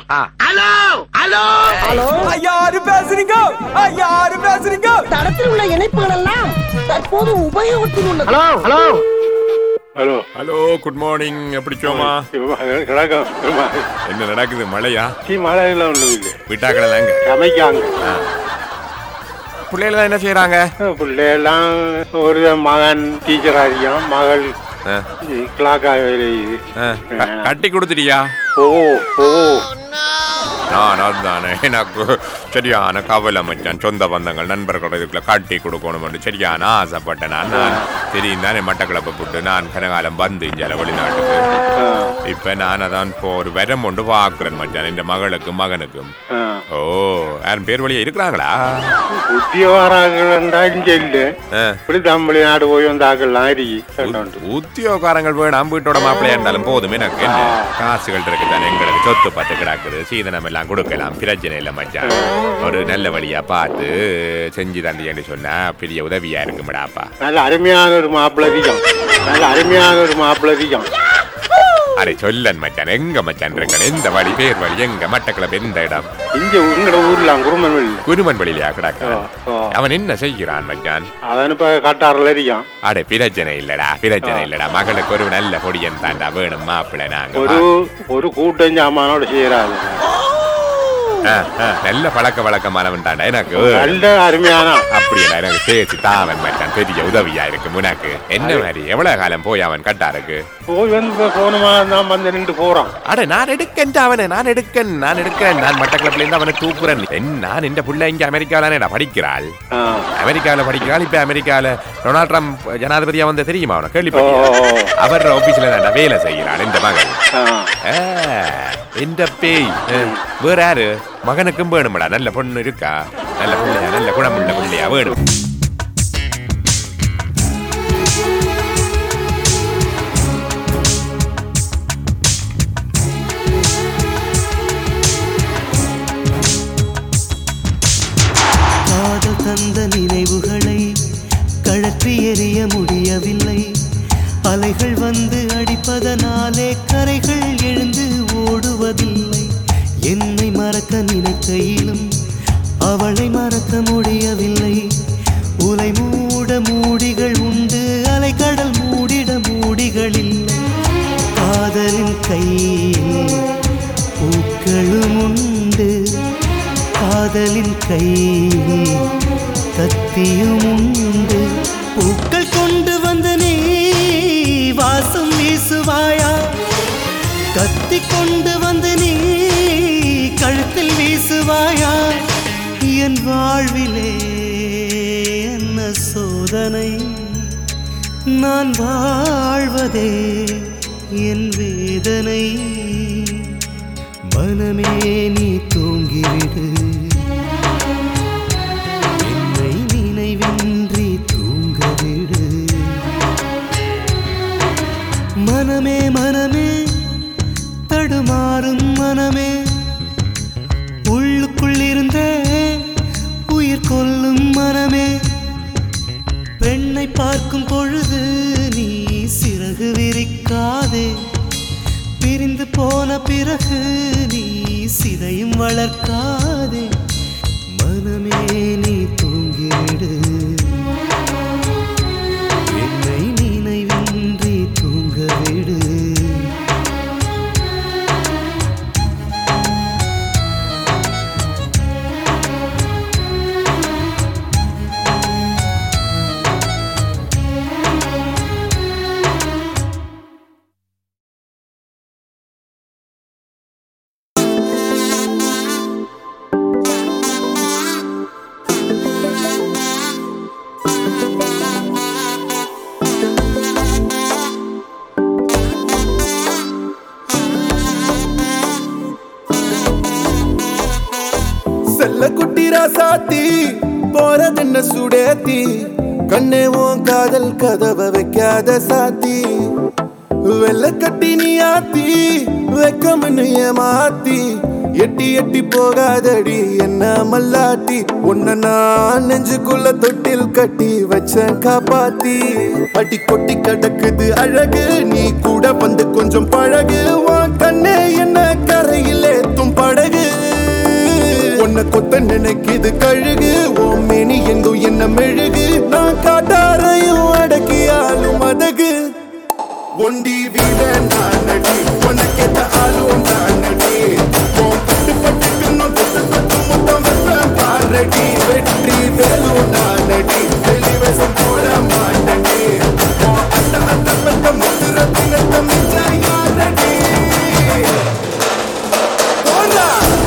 Hello hello hello யாரு பேசுறீங்க யாரு பேசுறீங்க தடத்தில் உள்ள இணைப்புகள் எல்லாம் தற்போது உபயோகத்தில் உள்ளது hello hello hello hello good morning எப்படி சோமா கிடக்கம் என்ன நடக்குது மழையா டீ மழை எல்லாம் ஒன்றும் இல்லை விட்டாக்கடலாங்க சமைக்காங்க பிள்ளைகள் என்ன செய்யறாங்க பிள்ளையெல்லாம் ஒரு மகன் டீச்சர் ஆகியும் மகள் கிளாக்காக கட்டி கொடுத்துட்டியா ஓ ஓ நான் அதுதானே எனக்கு சரியான கவலை மச்சான் சொந்த பந்தங்கள் நண்பர்கள் இதுக்குள்ள காட்டி கொடுக்கணும்னு சரியான ஆசைப்பட்டேன் நான் நான் தெரியும் தானே மட்டக்களப்பை போட்டு நான் கனகாலம் வந்து இஞ்சால வெளிநாட்டுக்கு இப்ப நான் அதான் இப்போ ஒரு வரம் ஒன்று பார்க்குறேன் மச்சான் இந்த மகளுக்கும் மகனுக்கும் ஓ யாரும் பேர் வழியா இருக்கிறாங்களா உத்தியோகராக சொல்லு ஆ. இப்படி தமிழ் நாடு போய் வந்தாக்கெல்லாம் இருக்கு உத்தியோகாரங்கள் வேணும் வீட்டோட மாப்பிள்ளையா இருந்தாலும் போதும் எனக்கு என்ன காசுகள் இருக்குதானே எங்களுக்கு சொத்து பத்து கிடக்குது சீதனம் எல்லாம் கொடுக்கலாம் பிரச்சனை இல்லை மச்சான் ஒரு நல்ல வழியா பார்த்து செஞ்சு தந்தீங்கன்னு சொன்னா பெரிய உதவியா இருக்கும்டாப்பா நல்ல அருமையான ஒரு மாப்பிள்ளை அதிகம் நல்ல அருமையான ஒரு மாப்பிள்ளை அதிகம் அரை சொல்லன் மச்சான் எங்க மச்சான் இருக்கணும் எந்த வழி பேர் வழி எங்க மட்டக்களப்பு எந்த இடம் இங்க உங்களோட ஊர்ல குருமன் வெளி குருமன் வழியிலயா கிடக்க ஓ, ஓ. அவன் என்ன செய்கிறான் மச்சான் அவன் இப்ப கட்டாரில் இருக்கான் அடே பிரச்சனை இல்லடா பிரச்சனை இல்லடா மகளுக்கு ஒரு நல்ல பொடியன் தாண்டா வேணும் மாப்பிள்ளை நாங்க ஒரு ஒரு கூட்டம் சாமானோட செய்யறாரு ஆ, ஆ, நல்ல பழக்க வழக்கமானவன் தாண்டா எனக்கு நல்ல அருமையான அப்படியெல்லாம் எனக்கு பேசி தாவன் மச்சான் பெரிய உதவியா இருக்கு உனக்கு என்ன மாதிரி எவ்வளவு காலம் போய் அவன் கட்டாருக்கு போய் வந்து இப்ப போனமா தான் வந்து நின்று போறான் அட நான் எடுக்கன் அவனை நான் எடுக்கன் நான் எடுக்கன் நான் மட்டக்களப்பில இருந்து அவனை தூக்குறேன் என் நான் இந்த புள்ள இங்க அமெரிக்காவில படிக்கிறாள் ஆ. அமெரிக்கால படிக்கிறாள் இப்ப அமெரிக்கால டொனால்ட் ட்ரம்ப் ஜனாதிபதியா வந்து தெரியுமா அவனை ஓ, கேள்விப்பட்டியா ஓ, ஓ. அவர் ஆபீஸ்ல நான் வேலை செய்கிறாள் இந்த மகன் ஆ. ஆ, இந்த பேய் ஆ, வேற யாரு மகனுக்கும் வேணும்டா நல்ல பொண்ணு இருக்கா நல்ல பிள்ளையா நல்ல குணமுள்ள பிள்ளையா வேணும் காதல் தந்த நினைவுகளை கழற்றி எறிய முடியவில்லை அலைகள் வந்து அடிப்பதனாலே கரைகள் எழுந்து ஓடுவதில்லை என்னை மறக்க நினைக்கையிலும் அவளை மறக்க முடியவில்லை உலை மூட மூடிகள் உண்டு அலைக்கடல் மூடிட மூடிகள் இல்லை காதலின் கையில் பூக்களும் உண்டு காதலின் கையில் கத்தியும் உண்டு பூக்கள் கொண்டு வந்து நீ வாசம் வீசுவாயா கத்தி கொண்டு வந்து நீ கழுத்தில் வீசுவாயா என் வாழ்விலே என்ன சோதனை நான் வாழ்வதே என் வேதனை மனமே நீ தூங்கிவிடு என்னை நினைவின்றி தூங்கவிடு மனமே மனமே தடுமாறும் மனமே உள்ளுக்குள் இருந்தே உயிர் கொல்லும் மனமே பெண்ணை பார்க்கும் பொழுது நீ சிறகு விரிக்காதே பிரிந்து போன பிறகு நீ சிதையும் வளர்க்காதே மனமே நீ தூங்கிவிடு என்னை நினைவின்றி தூங்கவிடு செல்ல குட்டி ராசாத்தி போறதென்ன சுடேத்தி கண்ணே உன் காதல் கதவை வைக்காத சாத்தி வெள்ள கட்டி நீ ஆத்தி வெக்கம்னு ஏமாத்தி எட்டி எட்டி போகாதடி என்ன மல்லாட்டி உன்னை நான் நெஞ்சுக்குள்ள தொட்டில் கட்டி வச்சேன் காப்பாத்தி அடி கொட்டி கிடக்குது அழகு நீ கூட வந்து கொஞ்சம் பழகு உன் கண்ணே என்ன கரையில் ஏத்தும் படகு கொத்த நினைக்குது கழுகு ஓம் மேனி எங்கும் என்ன மெழுகு நான் காட்டாரையும் அடக்கியாலும் அதகு ஒண்டி